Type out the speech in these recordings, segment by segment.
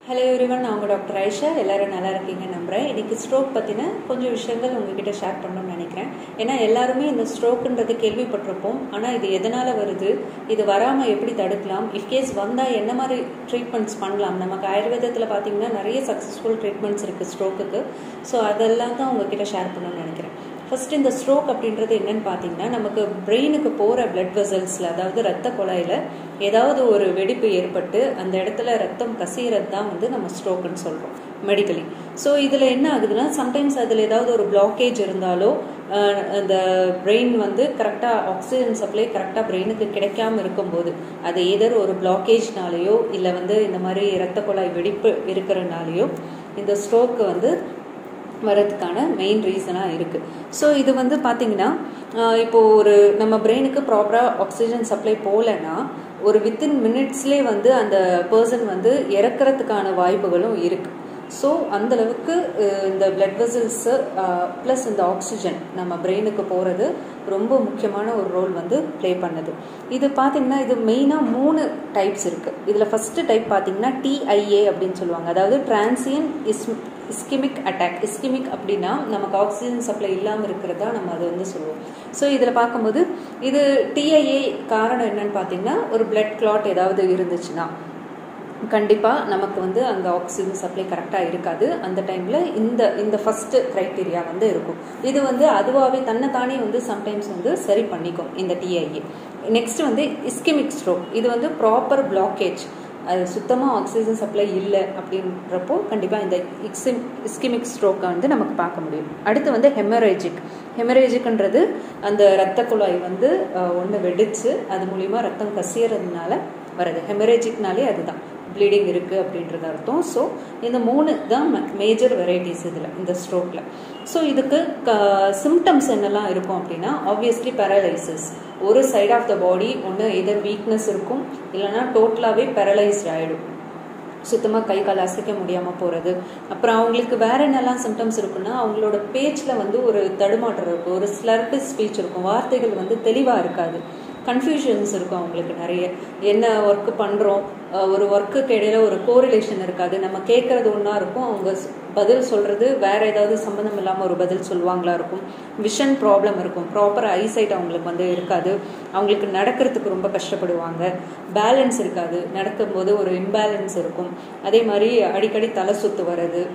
hello everyone நான் உங்கள் doctor Aisha எல்லாரும் நல்லா இருக்கீங்க நம்புகிறேன் இன்னைக்கு ஸ்ட்ரோக் பற்றின கொஞ்சம் விஷயங்கள் உங்ககிட்ட ஷேர் பண்ணணும்னு நினைக்கிறேன் ஏன்னா எல்லாருமே இந்த ஸ்ட்ரோக்குன்றது கேள்விப்பட்டிருப்போம் ஆனால் இது எதனால் வருது இது வராமல் எப்படி தடுக்கலாம் இஃப்கேஸ் வந்தால் என்ன மாதிரி ட்ரீட்மெண்ட்ஸ் பண்ணலாம் நமக்கு ஆயுர்வேதத்தில் பார்த்தீங்கன்னா நிறைய சக்ஸஸ்ஃபுல் ட்ரீட்மெண்ட்ஸ் இருக்குது ஸ்ட்ரோக்குக்கு ஸோ அதெல்லாம் தான் உங்ககிட்ட ஷேர் பண்ணணும்னு நினைக்கிறேன் ஃபர்ஸ்ட் இந்த ஸ்ட்ரோக் அப்படின்றது என்னன்னு பார்த்தீங்கன்னா நமக்கு பிரெயினுக்கு போகிற பிளட் வெசல்ஸில் அதாவது ரத்த குழாயில் ஏதாவது ஒரு வெடிப்பு ஏற்பட்டு அந்த இடத்துல ரத்தம் கசியறது தான் வந்து நம்ம ஸ்ட்ரோக்குன்னு சொல்கிறோம் மெடிக்கலி ஸோ இதில் என்ன ஆகுதுன்னா சம்டைம்ஸ் அதில் ஏதாவது ஒரு பிளாக்கேஜ் இருந்தாலோ அந்த பிரெயின் வந்து கரெக்டாக ஆக்சிஜன் சப்ளை கரெக்டாக பிரெயினுக்கு கிடைக்காம இருக்கும்போது அது ஏதர் ஒரு பிளாக்கேஜ்னாலேயோ இல்லை வந்து இந்த மாதிரி ரத்த குழாய் வெடிப்பு இருக்கிறனாலேயோ இந்த ஸ்ட்ரோக்கு வந்து வரதுக்கான மெயின் ரீசனாக இருக்குது ஸோ இது வந்து பார்த்தீங்கன்னா இப்போது ஒரு நம்ம பிரெயினுக்கு ப்ராப்பராக ஆக்சிஜன் சப்ளை போகலைன்னா ஒரு வித்தின் மினிட்ஸ்லேயே வந்து அந்த பர்சன் வந்து இறக்கிறதுக்கான வாய்ப்புகளும் இருக்குது ஸோ அந்தளவுக்கு இந்த பிளட் வெசல்ஸு ப்ளஸ் இந்த ஆக்சிஜன் நம்ம பிரெயினுக்கு போகிறது ரொம்ப முக்கியமான ஒரு ரோல் வந்து ப்ளே பண்ணுது இது பார்த்தீங்கன்னா இது மெயினாக மூணு டைப்ஸ் இருக்குது இதில் ஃபஸ்ட்டு டைப் பார்த்தீங்கன்னா டிஐஏ அப்படின்னு சொல்லுவாங்க அதாவது transient is ischemic attack ischemic அப்படின்னா நமக்கு ஆக்சிஜன் சப்ளை இல்லாமல் இருக்கிறதா நம்ம அதை வந்து சொல்லுவோம் ஸோ இதில் பார்க்கும்போது இது டிஐஏ காரணம் என்னன்னு பார்த்தீங்கன்னா ஒரு பிளட் கிளாட் ஏதாவது இருந்துச்சுன்னா கண்டிப்பாக நமக்கு வந்து அங்கே ஆக்சிஜன் சப்ளை கரெக்டாக இருக்காது அந்த டைமில் இந்த இந்த ஃபஸ்ட்டு க்ரைட்டீரியா வந்து இருக்கும் இது வந்து அதுவாகவே தன்னைத்தானே வந்து சம்டைம்ஸ் வந்து சரி பண்ணிக்கும் இந்த டிஐஏ நெக்ஸ்ட் வந்து இஸ்கிமிக் ஸ்ட்ரோக் இது வந்து ப்ராப்பர் பிளாக்கேஜ் அது சுத்தமாக ஆக்சிஜன் சப்ளை இல்லை அப்படின்றப்போ கண்டிப்பாக இந்த இக்ஸிம் இஸ்கிமிக் ஸ்ட்ரோக்கை வந்து நமக்கு பார்க்க முடியும் அடுத்து வந்து ஹெமரேஜிக் ஹெமரேஜிக்ன்றது அந்த ரத்த குழாய் வந்து ஒன்று வெடிச்சு அது மூலிமா ரத்தம் கசியறதுனால வருது ஹெமரேஜிக்னாலே அதுதான் ப்ளீடிங் இருக்குது அப்படின்றது அர்த்தம் ஸோ இந்த மூணு தான் மேஜர் வெரைட்டிஸ் இதில் இந்த ஸ்ட்ரோக்கில் ஸோ இதுக்கு க சிம்டம்ஸ் என்னெல்லாம் இருக்கும் அப்படின்னா ஆப்வியஸ்லி பேரலைசிஸ் ஒரு சைட் ஆஃப் த பாடி ஒன்று எதர் வீக்னஸ் இருக்கும் இல்லைனா டோட்டலாகவே பேரலைஸ்ட் ஆகிடும் சுத்தமாக கை கால் அசைக்க முடியாமல் போகிறது அப்புறம் அவங்களுக்கு வேற என்னெல்லாம் சிம்டம்ஸ் இருக்குன்னா அவங்களோட பேச்சில் வந்து ஒரு தடுமாற்றம் இருக்கும் ஒரு ஸ்லர்டு ஸ்பீச் இருக்கும் வார்த்தைகள் வந்து தெளிவாக இருக்காது கன்ஃபியூஷன்ஸ் இருக்கும் அவங்களுக்கு நிறைய என்ன ஒர்க்கு பண்ணுறோம் ஒரு ஒர்க்குக்கு இடையில ஒரு கோரிலேஷன் இருக்காது நம்ம கேட்குறது ஒன்றா இருக்கும் அவங்க பதில் சொல்கிறது வேற ஏதாவது சம்மந்தம் இல்லாமல் ஒரு பதில் சொல்லுவாங்களா இருக்கும் விஷன் ப்ராப்ளம் இருக்கும் ப்ராப்பர் ஐசைட் அவங்களுக்கு வந்து இருக்காது அவங்களுக்கு நடக்கிறதுக்கு ரொம்ப கஷ்டப்படுவாங்க பேலன்ஸ் இருக்காது நடக்கும்போது ஒரு இம்பேலன்ஸ் இருக்கும் அதே மாதிரி அடிக்கடி தலை சுத்து வர்றது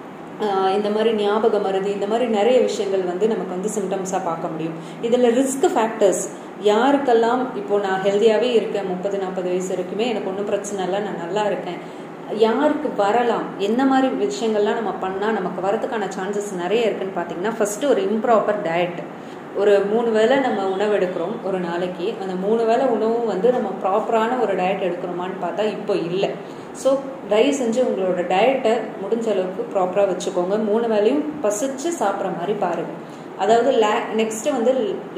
இந்த மாதிரி ஞாபக மருதி இந்த மாதிரி நிறைய விஷயங்கள் வந்து நமக்கு வந்து சிம்டம்ஸாக பார்க்க முடியும் இதில் ரிஸ்க் ஃபேக்டர்ஸ் யாருக்கெல்லாம் இப்போ நான் ஹெல்த்தியாகவே இருக்கேன் முப்பது நாற்பது வயசு வரைக்குமே எனக்கு ஒன்றும் பிரச்சனை இல்லை நான் நல்லா இருக்கேன் யாருக்கு வரலாம் என்ன மாதிரி விஷயங்கள்லாம் நம்ம பண்ணால் நமக்கு வரதுக்கான சான்சஸ் நிறைய இருக்குன்னு பார்த்தீங்கன்னா ஃபஸ்ட்டு ஒரு இம்ப்ராப்பர் டயட் ஒரு மூணு வேளை நம்ம உணவு எடுக்கிறோம் ஒரு நாளைக்கு அந்த மூணு வேளை உணவும் வந்து நம்ம ப்ராப்பரான ஒரு டயட் எடுக்கிறோமான்னு பார்த்தா இப்போ இல்லை ஸோ தயவு செஞ்சு உங்களோட டயட்டை முடிஞ்ச அளவுக்கு ப்ராப்பராக வச்சுக்கோங்க மூணு வேலையும் பசிச்சு சாப்பிட்ற மாதிரி பாருங்கள் அதாவது லே நெக்ஸ்ட் வந்து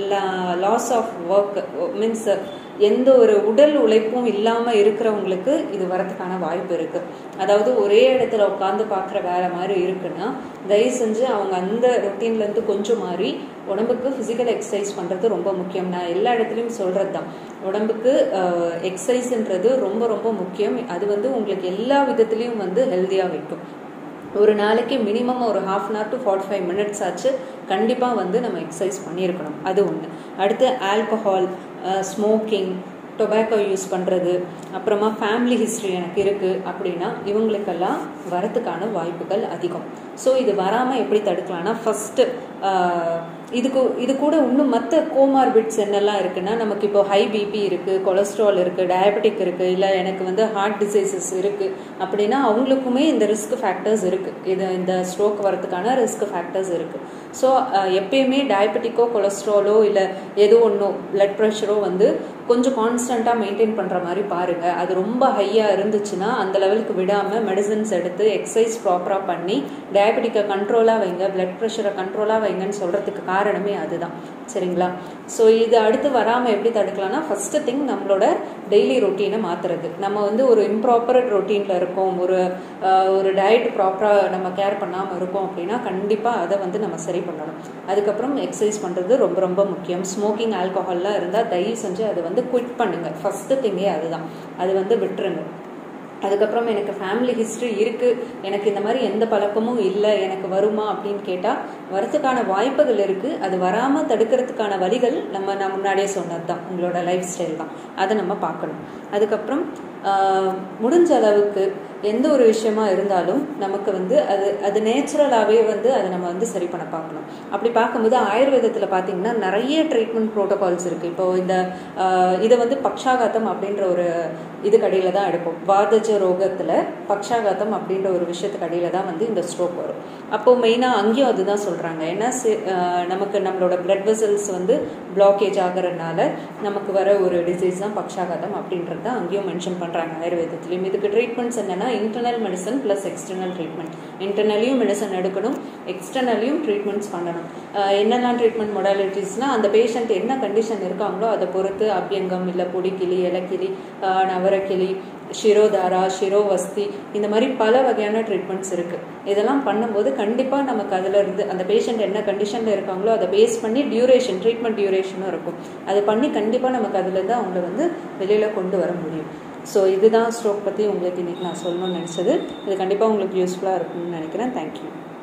லாஸ் ஆஃப் ஒர்க் மீன்ஸ் எந்த ஒரு உடல் உழைப்பும் இல்லாமல் இருக்கிறவங்களுக்கு இது வரதுக்கான வாய்ப்பு இருக்குது அதாவது ஒரே இடத்துல உட்காந்து பார்க்குற வேலை மாதிரி இருக்குன்னா தயவு செஞ்சு அவங்க அந்த ரொட்டீன்லேருந்து கொஞ்சம் மாறி உடம்புக்கு ஃபிசிக்கல் எக்ஸசைஸ் பண்ணுறது ரொம்ப முக்கியம் நான் எல்லா இடத்துலையும் சொல்கிறது தான் உடம்புக்கு எக்ஸசைஸ்ன்றது ரொம்ப ரொம்ப முக்கியம் அது வந்து உங்களுக்கு எல்லா விதத்துலேயும் வந்து ஹெல்த்தியாக வைக்கும் ஒரு நாளைக்கு மினிமம் ஒரு half an hour to forty five minutes ஆச்சு கண்டிப்பாக வந்து நம்ம எக்ஸசைஸ் பண்ணியிருக்கணும் அது ஒன்று அடுத்து ஆல்கஹால் ஸ்மோக்கிங் டொபாக்கோ யூஸ் பண்ணுறது அப்புறமா ஃபேமிலி ஹிஸ்ட்ரி எனக்கு இருக்குது அப்படின்னா இவங்களுக்கெல்லாம் வரத்துக்கான வாய்ப்புகள் அதிகம் ஸோ இது வராமல் எப்படி தடுக்கலாம்னா ஃபஸ்ட்டு இதுக்கு இது கூட இன்னும் மற்ற கோமார்பிட்ஸ் என்னெல்லாம் இருக்குன்னா நமக்கு இப்போ ஹை பிபி இருக்குது கொலஸ்ட்ரால் இருக்குது டயபெட்டிக் இருக்குது இல்லை எனக்கு வந்து ஹார்ட் டிசீசஸ் இருக்குது அப்படின்னா அவங்களுக்குமே இந்த ரிஸ்க் ஃபேக்டர்ஸ் இருக்குது இது இந்த ஸ்ட்ரோக் வரதுக்கான ரிஸ்க் ஃபேக்டர்ஸ் இருக்குது ஸோ எப்பயுமே டயபெட்டிக்கோ கொலஸ்ட்ராலோ இல்லை எதோ ஒன்றோ பிளட் ப்ரெஷரோ வந்து கொஞ்சம் கான்ஸ்டண்ட்டாக மெயின்டைன் பண்ணுற மாதிரி பாருங்கள் அது ரொம்ப ஹையாக இருந்துச்சுன்னா அந்த லெவலுக்கு விடாமல் மெடிசன்ஸ் எடுத்து எக்ஸசைஸ் ப்ராப்பராக பண்ணி டயபெட்டிக்கை கண்ட்ரோலாக வைங்க பிளட் ப்ரெஷரை கண்ட்ரோலாக வைங்கன்னு சொல்கிறதுக்கு காரணமே அதுதான் சரிங்களா ஸோ இது அடுத்து வராமல் எப்படி தடுக்கலாம்னா ஃபஸ்ட்டு திங் நம்மளோட டெய்லி ரொட்டீனை மாற்றுறது நம்ம வந்து ஒரு இம்ப்ராப்பர் ரொட்டீனில் இருக்கோம் ஒரு ஒரு டயட் ப்ராப்பராக நம்ம கேர் பண்ணாமல் இருக்கோம் அப்படின்னா கண்டிப்பாக அதை வந்து நம்ம சரி பண்ணணும் அதுக்கப்புறம் எக்ஸசைஸ் பண்ணுறது ரொம்ப ரொம்ப முக்கியம் ஸ்மோக்கிங் ஆல்கஹால்லாம் இருந்தால் தயவு செஞ்சு அதை வந்து குவிட் பண்ணுங்கள் ஃபஸ்ட்டு திங்கே அதுதான் அது வந்து விட்டுருங்க அதுக்கப்புறம் எனக்கு ஃபேமிலி ஹிஸ்ட்ரி இருக்குது எனக்கு இந்த மாதிரி எந்த பழக்கமும் இல்லை எனக்கு வருமா அப்படின்னு கேட்டால் வரத்துக்கான வாய்ப்புகள் இருக்குது அது வராமல் தடுக்கிறதுக்கான வழிகள் நம்ம நான் முன்னாடியே சொன்னது தான் உங்களோட லைஃப் ஸ்டைல் தான் அதை நம்ம பார்க்கணும் அதுக்கப்புறம் முடிஞ்ச அளவுக்கு எந்த ஒரு விஷயமா இருந்தாலும் நமக்கு வந்து அது அது நேச்சுரலாகவே வந்து அதை நம்ம வந்து சரி பண்ண பார்க்கணும் அப்படி பார்க்கும்போது ஆயுர்வேதத்தில் பார்த்தீங்கன்னா நிறைய ட்ரீட்மெண்ட் ப்ரோட்டோகால்ஸ் இருக்குது இப்போ இந்த இதை வந்து பக்ஷாகாத்தம் அப்படின்ற ஒரு இது கடையில் தான் எடுப்போம் வாதஜ ரோகத்தில் பக்ஷாகாத்தம் அப்படின்ற ஒரு விஷயத்துக்கு அடியில் தான் வந்து இந்த ஸ்ட்ரோக் வரும் அப்போது மெயினாக அங்கேயும் அதுதான் சொல்கிறாங்க ஏன்னா நமக்கு நம்மளோட பிளட் வெசல்ஸ் வந்து பிளாக்கேஜ் ஆகிறதுனால நமக்கு வர ஒரு டிசீஸ் தான் பக்ஷாகாதம் அப்படின்றது தான் அங்கேயும் மென்ஷன் பண்ணுறாங்க ஆயுர்வேதத்துலேயும் இதுக்கு ட்ரீட்மெண்ட்ஸ் என்னென்னா internal medicine plus external treatment இன்டர்னலையும் மெடிசன் எடுக்கணும் எக்ஸ்டர்னலையும் ட்ரீட்மெண்ட்ஸ் பண்ணணும் என்னெல்லாம் ட்ரீட்மெண்ட் மொடாலிட்டிஸ்னால் அந்த பேஷண்ட் என்ன கண்டிஷன் இருக்காங்களோ அதை பொறுத்து அபியங்கம் இல்லை பொடிக்கிளி இலக்கிளி நவரக்கிளி ஷிரோதாரா ஷிரோவஸ்தி இந்த மாதிரி பல வகையான ட்ரீட்மெண்ட்ஸ் இருக்குது இதெல்லாம் பண்ணும்போது கண்டிப்பாக நமக்கு அதில் இருந்து அந்த பேஷண்ட் என்ன கண்டிஷனில் இருக்காங்களோ அதை பேஸ் பண்ணி டியூரேஷன் ட்ரீட்மெண்ட் டியூரேஷனும் இருக்கும் அதை பண்ணி கண்டிப்பாக நமக்கு அதுலேருந்து அவங்கள வந்து வெளியில் கொண்டு வர முடியும் ஸோ இதுதான் ஸ்ட்ரோக் பற்றி உங்களுக்கு இன்றைக்கி நான் சொல்லணும்னு நினச்சது இது கண்டிப்பாக உங்களுக்கு யூஸ்ஃபுல்லாக இருக்கும்னு நினைக்கிறேன் தேங்க்யூ